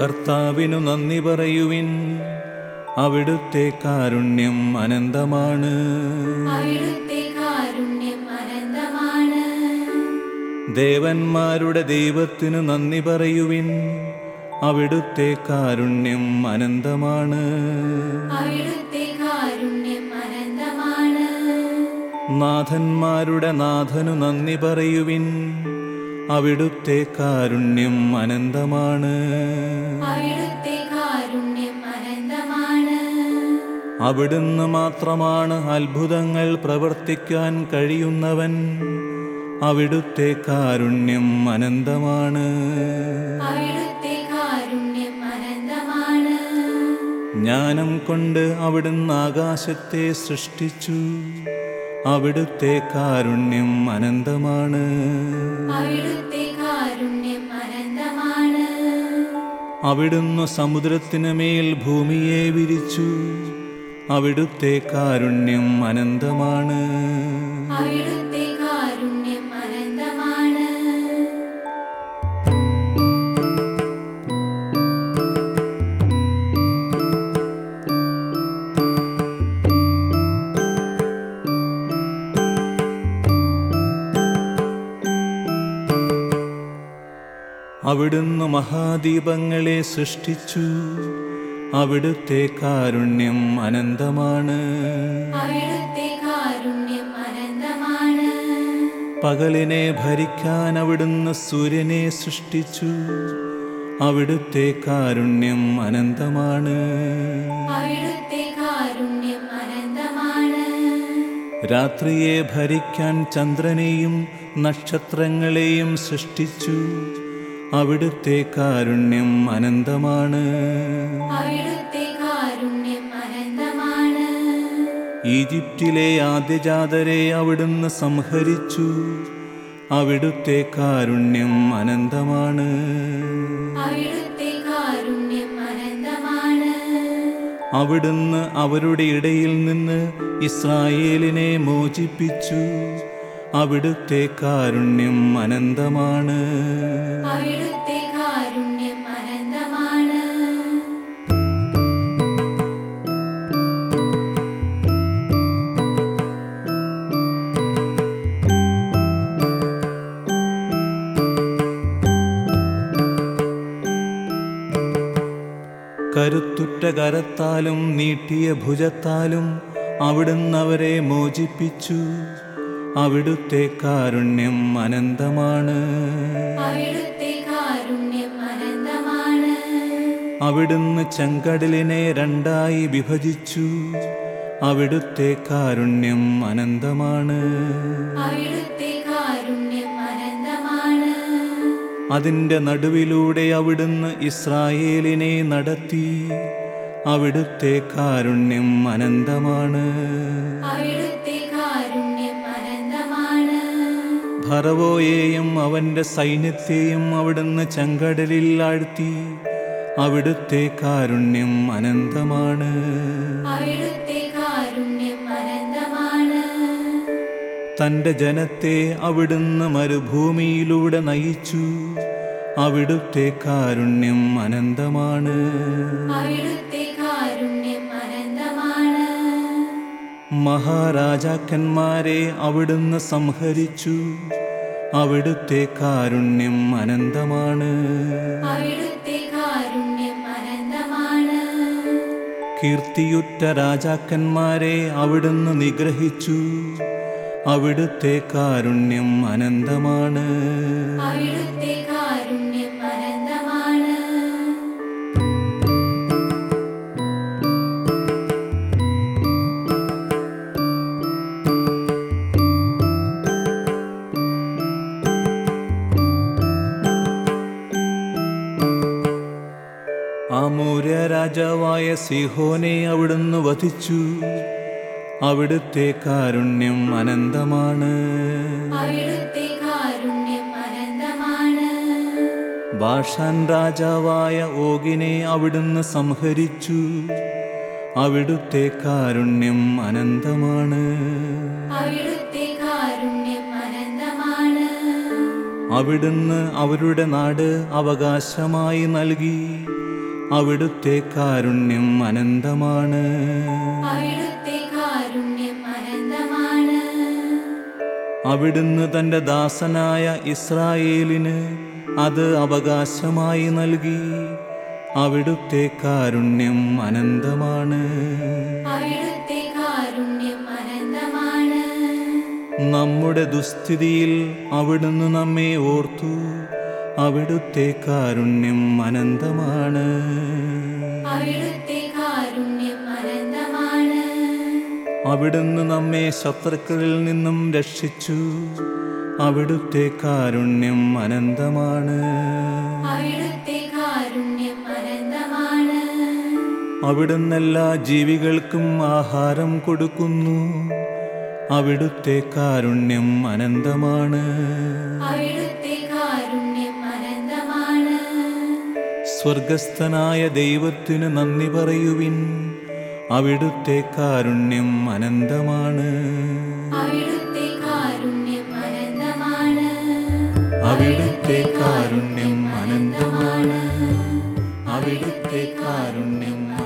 കർത്താവിനു നന്ദി പറയുവിൻ അവിടുത്തെ കാരുണ്യം അനന്തമാണ് അവിടുത്തെ കാരുണ്യം അനന്തമാണ് ദേവന്മാരുടെ ദൈവത്തിനു നന്ദി പറയുവിൻ അവിടുത്തെ കാരുണ്യം അനന്തമാണ് അവിടുത്തെ കാരുണ്യം അനന്തമാണ് നാഥന്മാരുടെ നാഥനു നന്ദി പറയുവിൻ അവിടുത്തെ കാരുണ്യം അനന്തമാണ് അവിടുത്തെ കാരുണ്യം അനന്തമാണ് അവിടുന്ന് മാത്രമാണ് അത്ഭുതങ്ങൾ പ്രവർത്തിക്കാൻ കഴിയുന്നവൻ അവിടുത്തെ കാരുണ്യം അനന്തമാണ് അവിടുത്തെ കാരുണ്യം അനന്തമാണ് ജ്ഞാനം കൊണ്ട് അവിടുന്ന് ആകാശത്തെ സൃഷ്ടിച്ചു അവിടുത്തെ കാരുണ്യം അനന്തമാണ് അവിടുത്തെ കാരുണ്യം അനന്തമാണ് അവിടുന്ന് സമുദ്രത്തിനു മേൽ ഭൂമിയെ വിരിച്ചു അവിടുത്തെ കാരുണ്യം അനന്തമാണ് അവിടുത്തെ കാരുണ്യം അനന്തമാണ് അവിടുന്ന് മഹാദീപങ്ങളെ സൃഷ്ടിച്ചു അവിടുത്തെ കാരുണ്യം അനന്തമാണ് അവിടുത്തെ കാരുണ്യം അനന്തമാണ് പകലിനെ ഭരിക്കാൻ അവിടുന്ന് സൂര്യനെ സൃഷ്ടിച്ചു അവിടുത്തെ കാരുണ്യം അനന്തമാണ് അവിടുത്തെ കാരുണ്യം അനന്തമാണ് രാത്രിയെ ഭരിക്കാൻ ചന്ദ്രനെയും നക്ഷത്രങ്ങളെയും സൃഷ്ടിച്ചു അവിടുത്തെ കാരുണ്യം അനന്തമാണ് അവിടുത്തെ കാരുണ്യം അനന്തമാണ് ഈജിപ്തിലെ ആദ്യജാതരെ അവിടുന്ന് സംഹരിച്ചു അവിടുത്തെ കാരുണ്യം അനന്തമാണ് അവിടുത്തെ കാരുണ്യം അനന്തമാണ് അവിടുന്ന് അവരുടെ ഇടയിൽ നിന്ന് ഇസ്രായേലിനെ മോചിപ്പിച്ചു അവിടുത്തെ കാരുണ്യം അനന്തമാണ് അവിടുത്തെ കാരുണ്യം അനന്തമാണ് കരുത്തുറ്റ കരത്താലും നീട്ടിയ ഭുജത്താലും അവിടുന്ന് അവരെ മോചിപ്പിച്ചു അവിടുത്തെ കാരുണ്യം അനന്തമാണ് അവിടുത്തെ കാരുണ്യം അനന്തമാണ് അവിടുന്ന് ചെങ്കടലിനെ രണ്ടായി വിഭജിച്ചു അവിടുത്തെ കാരുണ്യം അനന്തമാണ് അവിടുത്തെ കാരുണ്യം അനന്തമാണ് അതിൻ്റെ നടുവിലൂടെ അവിടുന്ന് ഇസ്രായേലിനെ നടത്തി അവിടുത്തെ കാരുണ്യം അനന്തമാണ് അവിടുത്തെ കാരുണ്യം അനന്തമാണ് ഭറവോയെയും അവൻ്റെ സൈന്യത്തെയും അവിടുന്ന് ചെങ്കടലിൽ ആഴ്ത്തി അവിടുത്തെ കാരുണ്യം അനന്തമാണ് അവിടുത്തെ കാരുണ്യം അനന്തമാണ് തൻ്റെ ജനത്തെ അവിടുന്ന് മരുഭൂമിയിലൂടെ നയിച്ചു അവിടുത്തെ കാരുണ്യം അനന്തമാണ് അവിടുത്തെ കാരുണ്യം അനന്തമാണ് മഹാരാജാക്കന്മാരെ അവിടുന്ന് സംഹരിച്ചു അവിടുത്തെ കാരുണ്യം അനന്തമാണ് അവിടുത്തെ കാരുണ്യം അനന്തമാണ് കീർത്തിയുറ്റ രാജാക്കന്മാരെ അവിടുന്ന് നിഗ്രഹിച്ചു അവിടുത്തെ കാരുണ്യം അനന്തമാണ് അവിടുത്തെ കാരുണ്യം അനന്തമാണ് ആമൂര്യ രാജാവായ സിഹോനെ അവിടുന്ന് വധിച്ചു അവിടുത്തെ കാരുണ്യം അനന്തമാണ് അവിടുത്തെ കാരുണ്യം അനന്തമാണ് ഭാഷാൻ രാജാവായ ഓഗിനെ അവിടുന്ന് സംഹരിച്ചു അവിടുത്തെ കാരുണ്യം അനന്തമാണ് അവിടുത്തെ കാരുണ്യം അനന്തമാണ് അവിടുന്ന് അവരുടെ നാട് അവകാശമായി നൽകി അവിടുത്തെ കാരുണ്യം അനന്തമാണ് അവിടുത്തെ കാരുണ്യം അനന്തമാണ് അവിടുന്ന് തന്റെ ദാസനായ ഇസ്രായേലിന് അത് അവകാശമായി നൽകി അവിടുത്തെ കാരുണ്യം അനന്തമാണ് അവിടുത്തെ കാരുണ്യം അനന്തമാണ് നമ്മുടെ ദുസ്ഥിതിയിൽ അവിടുന്ന് നമ്മെ ഓർത്തു അവിടുത്തെ കാരുണ്യം അനന്തമാണ് അവിടുത്തെ കാരുണ്യം അനന്തമാണ് അവിടുന്ന് നമ്മെ ശത്രുക്കളിൽ നിന്നും രക്ഷിച്ചു അവിടുത്തെ കാരുണ്യം അനന്തമാണ് അവിടുത്തെ കാരുണ്യം അനന്തമാണ് അവിടുന്ന് എല്ലാ ജീവികൾക്കും ആഹാരം കൊടുക്കുന്നു അവിടുത്തെ കാരുണ്യം അനന്തമാണ് അവിടുത്തെ കാരുണ്യം അനന്തമാണ് സ്വർഗസ്ഥനായ ദൈവത്തിന് നന്ദി പറയുവിൻ അവിടുത്തെ കാരുണ്യം അനന്തമാണ് അവിടുത്തെ കാരുണ്യം അനന്തമാണ് അവിടുത്തെ കാരുണ്യം അനന്തമാണ് അവിടുത്തെ കാരുണ്യം